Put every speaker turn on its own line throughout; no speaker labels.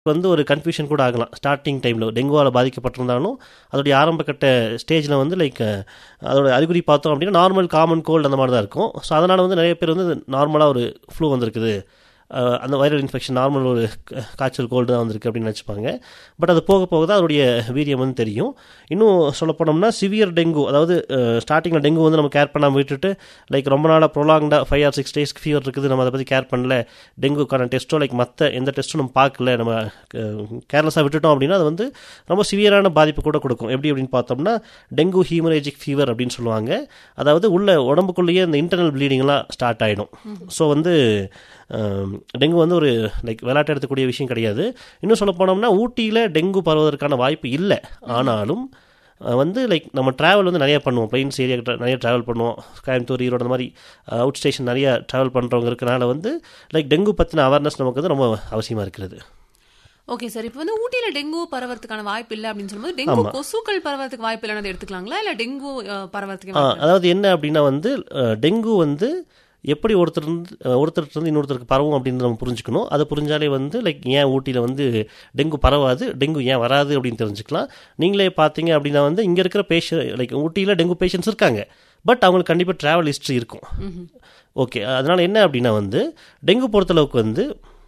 வந்து ஒரு கன்ஃபியூஷன் கூட ஆகலாம் ஸ்டார்டிங் டைமில் டெங்குவால் பாதிக்கப்பட்டிருந்தாலும் அதோடைய ஆரம்ப கட்ட ஸ்டேஜில் வந்து லைக் அதோட அறிகுறி பார்த்தோம் அப்படின்னா நார்மல் காமன் கோல்டு அந்த மாதிரி தான் இருக்கும் ஸோ அதனால் வந்து நிறைய பேர் வந்து நார்மலாக ஒரு ஃப்ளூ வந்திருக்குது அஹ் அந்த வைரல் இன்ஃபெக்ஷன் நார்மல் ஒரு க- காய்ச்சல் கோல்டு தான் வந்திருக்கு அப்படின்னு நினச்சிப்பாங்க பட் அது போக போக தான் அதோடைய வீரியம் வந்து தெரியும் இன்னும் சொல்ல போனோம்னா சிவியர் டெங்கு அதாவது ஸ்டார்டிங்கில் டெங்கு வந்து நம்ம கேர் பண்ணாமல் விட்டுட்டு லைக் ரொம்ப நாளாக ப்ரொலாங்டாக ஃபைவ் ஆர் சிக்ஸ் டேஸ்க்கு ஃபீவர் இருக்குது நம்ம அதை பற்றி கேர் பண்ணல டெங்குக்கான டெஸ்ட்டோ லைக் மற்ற எந்த டெஸ்ட்டும் நம்ம பார்க்கல நம்ம கேர்லெஸ்ஸாக விட்டுட்டோம் அப்படின்னா அது வந்து ரொம்ப சிவியரான பாதிப்பு கூட கொடுக்கும் எப்படி அப்படின்னு பார்த்தோம்னா டெங்கு ஹீமரேஜிக் ஃபீவர் அப்படின்னு சொல்லுவாங்க அதாவது உள்ள உடம்புக்குள்ளேயே இந்த இன்டர்னல் ப்ளீடிங்லாம் ஸ்டார்ட் ஆகிடும் ஸோ வந்து அஹ், டெங்கு வந்து ஒரு லைக் விளையாட்டு எடுக்கக்கூடிய விஷயம் கிடையாது இன்னும் சொல்ல போனோம்னா ஊட்டியில் டெங்கு பரவுவதற்கான வாய்ப்பு இல்லை ஆனாலும் அஹ், வந்து லைக் நம்ம ட்ராவல் வந்து நிறைய பண்ணுவோம் பிளைன்ஸ் ஏரியா நிறைய ட்ராவல் பண்ணுவோம் கோயம்புத்தூர் ஈரோடு அந்த மாதிரி அவுட் ஸ்டேஷன் நிறைய ட்ராவல் பண்ணுறவங்க இருக்கனால வந்து லைக் டெங்கு பற்றின அவேர்னஸ் நமக்கு வந்து ரொம்ப அவசியமாக இருக்கிறது
ஓகே சார் இப்போ வந்து ஊட்டியில டெங்கு பரவறதுக்கான வாய்ப்பு இல்லை அப்படின்னு சொல்லும்போது டெங்கு கொசுக்கள் பரவறதுக்கு வாய்ப்பு இல்லைன்னு எடுத்துக்கலாங்களா இல்ல டெங்கு அஹ், பரவறதுக்கு
ஆ,
வாய்ப்பு
அதாவது என்ன அப்படின்னா வந்து அஹ், டெங்கு வந்து எப்படி ஒருத்தர் இருந்து அஹ், ஒருத்தர்ட்ட இருந்து இன்னொருத்தருக்கு பரவும் அப்படின்னு நம்ம புரிஞ்சுக்கணும் அதை புரிஞ்சாலே வந்து லைக் ஏன் ஊட்டியில் வந்து டெங்கு பரவாது டெங்கு ஏன் வராது அப்படின்னு தெரிஞ்சுக்கலாம் நீங்களே பார்த்தீங்க அப்படின்னா வந்து இங்கே இருக்கிற பேஷண்ட் லைக் ஊட்டியில் டெங்கு பேஷண்ட்ஸ் இருக்காங்க பட் அவங்களுக்கு கண்டிப்பாக ட்ராவல் ஹிஸ்ட்ரி இருக்கும் ஓகே அதனால் என்ன அப்படின்னா வந்து டெங்கு பொறுத்தளவுக்கு வந்து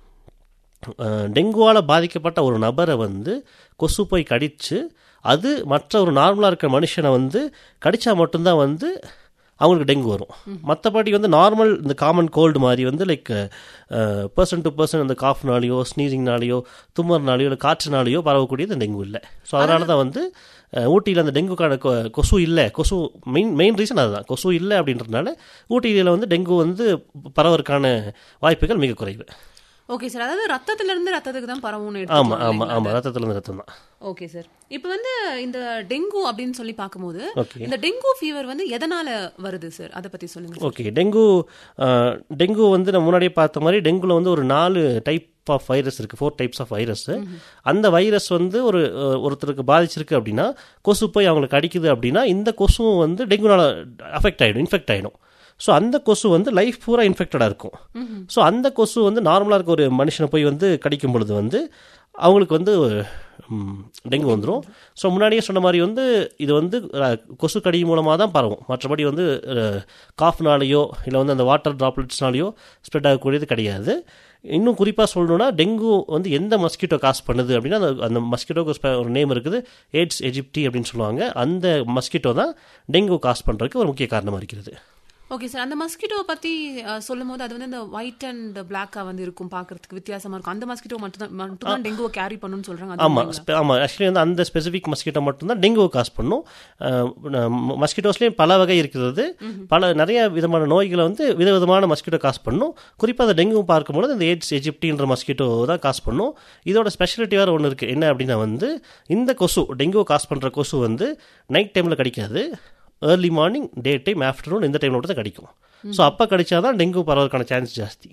அஹ், டெங்குவால் பாதிக்கப்பட்ட ஒரு நபரை வந்து கொசு போய் கடித்து அது மற்ற ஒரு நார்மலாக இருக்கிற மனுஷனை வந்து கடித்தா மட்டும்தான் வந்து அவங்களுக்கு டெங்கு வரும் மற்றபடி வந்து நார்மல் இந்த காமன் கோல்டு மாதிரி வந்து லைக் பர்சன் டு பர்சன் அந்த காஃப்னாலேயோ ஸ்னீசிங்னாலேயோ தும்மர்னாலேயோ இல்லை காற்றுனாலேயோ பரவக்கூடியது டெங்கு இல்லை ஸோ அதனால தான் வந்து அஹ், ஊட்டியில் அந்த டெங்குக்கான கொ- கொசு இல்லை கொசு மெயின் மெயின் ரீசன் அதுதான் கொசு இல்லை அப்படின்றதுனால ஊட்டியில் வந்து டெங்கு வந்து பரவறதுக்கான வாய்ப்புகள் மிக குறைவு
ஓகே சார் அதாவது ரத்தத்துல இருந்து ரத்தத்துக்கு தான் பரவும்னு
ஆமாம்
எடுத்துக்கலாம்
ஆமாம்
இல்லைங்களா?
ஆமாம் ரத்தத்துலேருந்து ரத்தம் தான்
ஓகே சார் இப்போ வந்து இந்த டெங்கு அப்படின்னு சொல்லி பார்க்கும்போது
ஓகே
இந்த டெங்கு ஃபீவர் வந்து எதனால வருது சார் அதை பத்தி சொல்லுங்க sir.
Okay dengue ah, dengue வந்து நம்ம முன்னாடியே பார்த்த மாதிரி டெங்குல வந்து ஒரு நாலு டைப் ஆஃப் வைரஸ் இருக்குது ஃபோர் டைப்ஸ் ஆஃப் வைரஸ் அந்த வைரஸ் வந்து ஒரு அஹ், ஒருத்தருக்கு பாதிச்சிருக்கு அப்படின்னா கொசு போய் அவங்களுக்கு அடிக்குது அப்படின்னா இந்த கொசுவும் வந்து டெங்குனால அஃபெக்ட் ஆகிடும் இன்ஃபெக்ட் ஆகிடும் ஸோ அந்த கொசு வந்து லைஃப் பூரா இன்ஃபெக்டடாக இருக்கும் ஸோ அந்த கொசு வந்து நார்மலாக இருக்க ஒரு மனுஷனை போய் வந்து கடிக்கும் பொழுது வந்து அவங்களுக்கு வந்து ம், டெங்கு வந்துடும் ஸோ முன்னாடியே சொன்ன மாதிரி வந்து இது வந்து அஹ், கொசு கடி மூலமாக தான் பரவும் மற்றபடி வந்து காஃப்னாலேயோ இல்லை வந்து அந்த வாட்டர் ட்ராப்லெட்ஸ்னாலேயோ ஸ்ப்ரெட் ஆகக்கூடியது கிடையாது இன்னும் குறிப்பாக சொல்லணும்னா டெங்கு வந்து எந்த மஸ்கிட்டோ காஸ் பண்ணுது அப்படின்னா அந்த அந்த மஸ்கிட்டோக்கு ஸ்பெ- ஒரு நேம் இருக்குது ஏட்ஸ் எஜிப்டி அப்படின்னு சொல்லுவாங்க அந்த மஸ்கிட்டோ தான் டெங்கு காஸ் பண்ணுறதுக்கு ஒரு முக்கிய காரணமாக இருக்கிறது
ஓகே சார் அந்த மஸ்கிட்டோ பத்தி அஹ், சொல்லும் போது அது வந்து இந்த ஒயிட் அண்ட் பிளாக்கா வந்து இருக்கும் பார்க்கிறதுக்கு வித்தியாசமா இருக்கும் அந்த மஸ்கிட்டோ மட்டும் தான் மட்டும் தான் டெங்குவை கேரி பண்ணுன்னு சொல்றாங்க அது
ஆமாம்
உண்மைங்களா?
ஆமாம் ஆக்சுவலி வந்து அந்த ஸ்பெசிஃபிக் மஸ்கிட்டோ மட்டும்தான் டெங்குவை காஸ் பண்ணும் மஸ்கிட்டோஸ்லேயும் பல வகை இருக்கிறது பல நிறைய விதமான நோய்களை வந்து விதவிதமான மஸ்கிட்டோ காஸ் பண்ணும் குறிப்பாக அந்த டெங்கு பார்க்கும்போது இந்த ஏட்ஸ் எஜிப்டின்ற மஸ்கிட்டோ தான் காஸ் பண்ணும் இதோட ஸ்பெஷாலிட்டி வேறு ஒன்று இருக்குது என்ன அப்படின்னா வந்து இந்த கொசு டெங்குவை காஸ் பண்ணுற கொசு வந்து நைட் டைமில் கடிக்காது early morning day time afternoon இந்த டைமில் மட்டும் தான் கடிக்கும் ஸோ அப்போ கடிச்சாதான் டெங்கு பரவறதுக்கான சான்ஸ் ஜாஸ்தி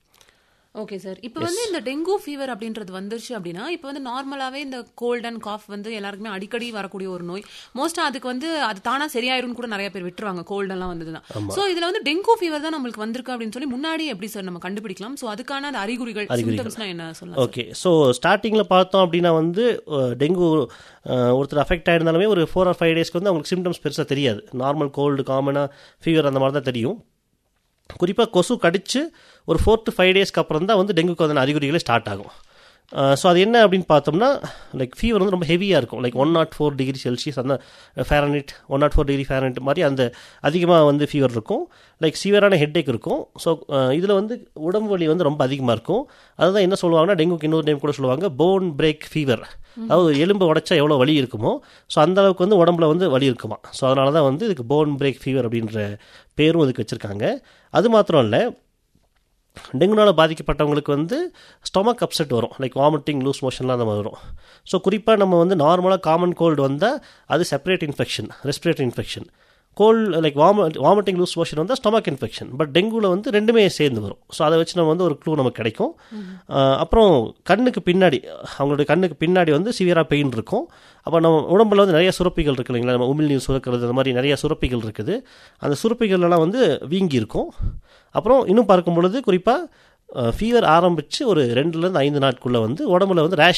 ஓகே சார் இப்போ வந்து இந்த டெங்கு ஃபீவர் அப்படின்றது வந்துருச்சு அப்படின்னா இப்போ வந்து நார்மலாவே இந்த கோல்ட் அண்ட் காஃப் வந்து எல்லாருக்குமே அடிக்கடி வரக்கூடிய ஒரு நோய் மோஸ்டா அதுக்கு வந்து அது தானா சரியாயிரும் கூட நிறைய பேர் விட்டுருவாங்க கோல்ட் எல்லாம் வந்ததுன்னா சோ இதுல வந்து டெங்கு ஃபீவர் தான் நம்மளுக்கு வந்திருக்கு அப்படின்னு சொல்லி முன்னாடி எப்படி சார் நம்ம கண்டுபிடிக்கலாம் சோ அதுக்கான அந்த அறிகுறிகள் சிம்டம்ஸ்னா என்ன சொல்லலாம்
ஓகே ஸோ ஸ்டார்டிங்கில் பார்த்தோம் அப்படின்னா வந்து அஹ், டெங்கு அஹ், ஒருத்தர் அஃபெக்ட் ஆயிருந்தாலுமே ஒரு ஃபோர் ஆர் ஃபைவ் டேஸ்க்கு வந்து அவங்களுக்கு சிம்டம்ஸ் பெருசாக தெரியாது நார்மல் கோல்டு காமனாக ஃபீவர் அந்த மாதிரி தான் தெரியும் குறிப்பாக கொசு கடிச்சு ஒரு ஃபோர் டு ஃபைவ் டேஸ்க்கு அப்புறம் தான் வந்து டெங்குக்கு வந்து அறிகுறிகளே ஸ்டார்ட் ஆகும் ஸோ அது என்ன அப்படின்னு பார்த்தோம்னா லைக் ஃபீவர் வந்து ரொம்ப ஹெவியாக இருக்கும் like one nought four degree Celsius அந்த Fahrenheit one nought four degree Fahrenheit மாதிரி அந்த அதிகமாக வந்து ஃபீவர் இருக்கும் லைக் சிவியரான ஹெட்டேக் இருக்கும் ஸோ இதில் வந்து உடம்பு வலி வந்து ரொம்ப அதிகமாக இருக்கும் அதுதான் என்ன சொல்லுவாங்கன்னா டெங்குக்கு இன்னொரு டைம் கூட சொல்லுவாங்க போன் பிரேக் ஃபீவர் அதாவது எலும்பு உடைச்சா எவ்வளோ வலி இருக்குமோ ஸோ அந்த அளவுக்கு வந்து உடம்புல வந்து வலி இருக்குமா ஸோ அதனால தான் வந்து இதுக்கு போன் பிரேக் ஃபீவர் அப்படின்ற பேரும் இதுக்கு வச்சுருக்காங்க அது மாத்திரம் இல்லை டெங்குனால் பாதிக்கப்பட்டவங்களுக்கு வந்து ஸ்டொமக் அப்செட் வரும் லைக் வாமிட்டிங் லூஸ் மோஷன்லாம் அந்த மாதிரி வரும் ஸோ குறிப்பாக நம்ம வந்து நார்மலாக காமன் கோல்டு வந்தால் அது separate infection respiratory infection cold like vom vomiting loose motion வந்தால் ஸ்டொமக் இன்ஃபெக்ஷன் பட் டெங்குவில் வந்து ரெண்டுமே சேர்ந்து வரும் ஸோ அதை வச்சு நம்ம வந்து ஒரு க்ளூ நமக்கு கிடைக்கும் அஹ் அப்புறம் கண்ணுக்கு பின்னாடி அவங்களுடைய கண்ணுக்கு பின்னாடி வந்து சிவியராக பெயின் இருக்கும் அப்போ நம்ம உடம்புல வந்து நிறைய சுரப்பிகள் இருக்கு இல்லைங்களா நம்ம உமிழ்நீர் சுரக்கிறது அந்த மாதிரி நிறைய சுரப்பிகள் இருக்குது அந்த சுரப்பிகள்லாம் வந்து வீங்கி இருக்கும் அப்புறம் இன்னும் பார்க்கும் பொழுது குறிப்பாக ஃபீவர் ஆரம்பித்து ஒரு ரெண்டுலேருந்து ஐந்து நாட்குள்ளே வந்து உடம்புல வந்து ரேஷ்